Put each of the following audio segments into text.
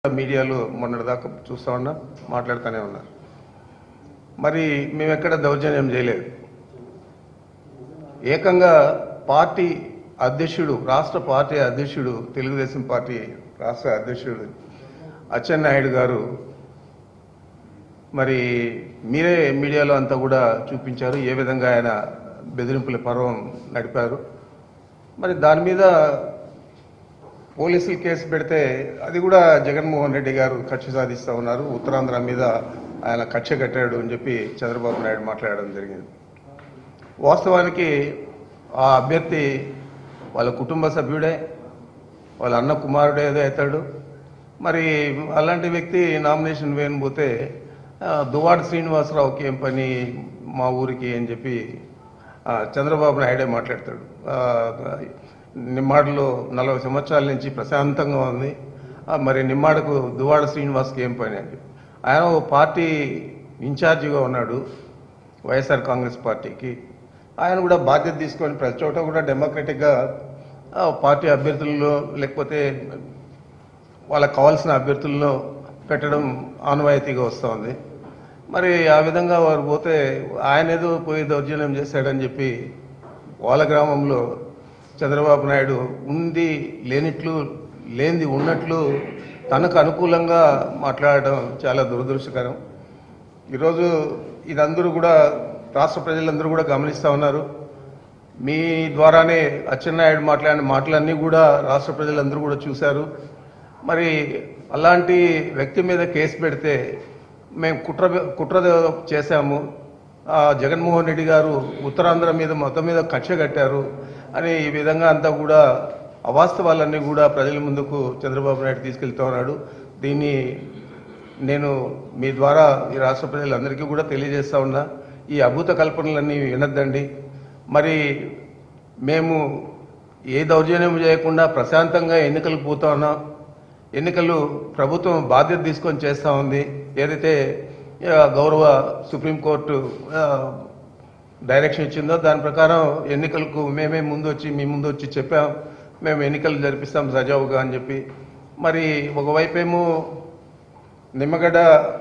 మీడియాలో మొన్నటిదాకా చూస్తూ ఉన్నాం మాట్లాడుతూనే ఉన్నారు మరి మేము ఎక్కడ దౌర్జన్యం చేయలేదు ఏకంగా పార్టీ అధ్యక్షుడు రాష్ట్ర పార్టీ అధ్యక్షుడు తెలుగుదేశం పార్టీ రాష్ట్ర అధ్యక్షుడు అచ్చెన్నాయుడు గారు మరి మీరే మీడియాలో అంతా కూడా చూపించారు ఏ విధంగా ఆయన బెదిరింపుల పర్వం నడిపారు మరి దాని మీద పోలీసులు కేసు పెడితే అది కూడా జగన్మోహన్ రెడ్డి గారు కక్ష సాధిస్తూ ఉన్నారు ఉత్తరాంధ్ర మీద ఆయన కక్ష కట్టాడు అని చెప్పి చంద్రబాబు నాయుడు మాట్లాడడం జరిగింది వాస్తవానికి ఆ అభ్యర్థి వాళ్ళ కుటుంబ సభ్యుడే వాళ్ళ అన్న కుమారుడే ఏదో అవుతాడు మరి అలాంటి వ్యక్తి నామినేషన్ వేయకపోతే ఆ, దువ్వాడ శ్రీనివాసరావుకి ఏం పని మా ఊరికి అని చెప్పి ఆ, చంద్రబాబు నాయుడే మాట్లాడతాడు ఆ, నిమ్మాడలో నలభై సంవత్సరాల నుంచి ప్రశాంతంగా ఉంది ఆ, మరి నిమ్మాడకు దువ్వాడ శ్రీనివాస్కి ఏం పని అని చెప్పి ఆయన ఓ పార్టీ ఇన్ఛార్జిగా ఉన్నాడు వైఎస్ఆర్ కాంగ్రెస్ పార్టీకి ఆయన కూడా బాధ్యత తీసుకొని ప్రతి చోట కూడా డెమోక్రటిక్గా ఆ, పార్టీ అభ్యర్థుల్లో లేకపోతే వాళ్ళకి కావాల్సిన అభ్యర్థుల్లో పెట్టడం ఆనవాయితీగా వస్తోంది మరి ఆ విధంగా వారు పోతే ఆయన ఏదో పోయి దౌర్జన్యం చేశాడని చెప్పి వాళ్ళ గ్రామంలో చంద్రబాబు నాయుడు ఉంది లేనిట్లు లేనిది ఉన్నట్లు తనకు అనుకూలంగా మాట్లాడడం చాలా దురదృష్టకరం ఈరోజు ఇదందరూ కూడా రాష్ట్ర ప్రజలందరూ కూడా గమనిస్తూ ఉన్నారు మీ ద్వారానే అచ్చెన్నాయుడు మాట్లాడిన మాటలన్నీ కూడా రాష్ట్ర ప్రజలందరూ కూడా చూశారు మరి అలాంటి వ్యక్తి మీద కేసు పెడితే మేము కుట్ర కుట్ర చేశాము ఆ, జగన్మోహన్ రెడ్డి గారు ఉత్తరాంధ్ర మీద మొత్తం మీద కక్ష కట్టారు అని ఈ విధంగా అంతా కూడా అవాస్తవాలన్నీ కూడా ప్రజల ముందుకు చంద్రబాబు నాయుడు తీసుకెళ్తా ఉన్నాడు దీన్ని నేను మీ ద్వారా ఈ రాష్ట్ర ప్రజలందరికీ కూడా తెలియజేస్తా ఉన్నా ఈ అభూత కల్పనలన్నీ వినొద్దండి మరి మేము ఏ దౌర్జన్యం చేయకుండా ప్రశాంతంగా ఎన్నికలకు పోతా ఉన్నాం ఎన్నికలు ప్రభుత్వం బాధ్యత తీసుకొని చేస్తూ ఉంది ఏదైతే ఆ, గౌరవ సుప్రీంకోర్టు ఆ, డైరెక్షన్ ఇచ్చిందో దాని ప్రకారం ఎన్నికలకు మేమే ముందు వచ్చి మీ ముందు వచ్చి చెప్పాం మేము ఎన్నికలు జరిపిస్తాం సజావుగా అని చెప్పి మరి ఒకవైపేమో నిమ్మగడ్డ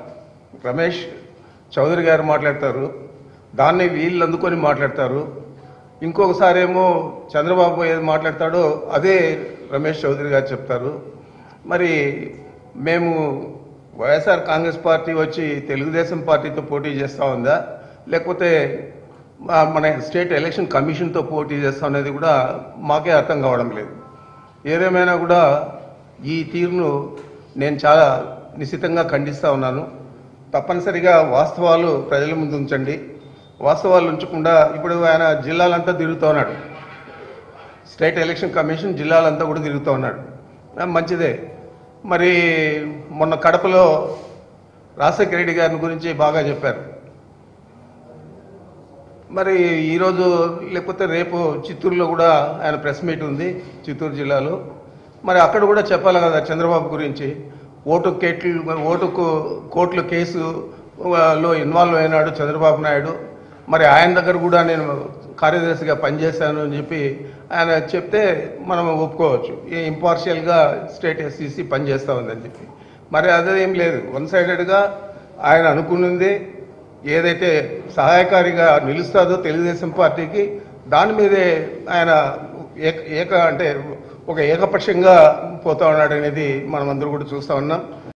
రమేష్ చౌదరి గారు మాట్లాడతారు దాన్ని వీళ్ళు అందుకొని మాట్లాడతారు ఇంకొకసారి ఏమో చంద్రబాబు ఏది మాట్లాడతాడో అదే రమేష్ చౌదరి గారు చెప్తారు మరి మేము వైఎస్ఆర్ కాంగ్రెస్ పార్టీ వచ్చి తెలుగుదేశం పార్టీతో పోటీ చేస్తా ఉందా లేకపోతే మా- మన స్టేట్ ఎలక్షన్ కమిషన్తో పోటీ చేస్తా అనేది కూడా మాకే అర్థం కావడం లేదు ఏదేమైనా కూడా ఈ తీరును నేను చాలా నిశ్చితంగా ఖండిస్తా ఉన్నాను తప్పనిసరిగా వాస్తవాలు ప్రజల ముందు ఉంచండి వాస్తవాలు ఉంచకుండా ఇప్పుడు ఆయన జిల్లాలంతా తిరుగుతూ ఉన్నాడు స్టేట్ ఎలక్షన్ కమిషన్ జిల్లాలంతా కూడా తిరుగుతూ ఉన్నాడు ఆ, మంచిదే మరి మొన్న కడపలో రాజశేఖర రెడ్డి గారిని గురించి బాగా చెప్పారు మరి ఈరోజు లేకపోతే రేపు చిత్తూరులో కూడా ఆయన ప్రెస్ మీట్ ఉంది చిత్తూరు జిల్లాలో మరి అక్కడ కూడా చెప్పాలి కదా చంద్రబాబు గురించి ఓటు కేట్లు ఓటుకు కోర్టుల కేసు ఆ, లో ఇన్వాల్వ్ అయినాడు చంద్రబాబు నాయుడు మరి ఆయన దగ్గర కూడా నేను కార్యదర్శిగా పనిచేశాను అని చెప్పి ఆయన చెప్తే మనం ఒప్పుకోవచ్చు ఈ ఇంపార్షియల్గా స్టేట్ ఎస్సీసీ పనిచేస్తూ ఉందని చెప్పి మరి అదేం లేదు వన్ సైడెడ్గా ఆయన అనుకున్నది ఏదైతే సహాయకారిగా నిలుస్తుందో తెలుగుదేశం పార్టీకి దాని మీదే ఆయన ఏక ఏక అంటే ఒక ఏకపక్షంగా పోతా ఉన్నాడు అనేది మనం అందరూ కూడా చూస్తా ఉన్నాం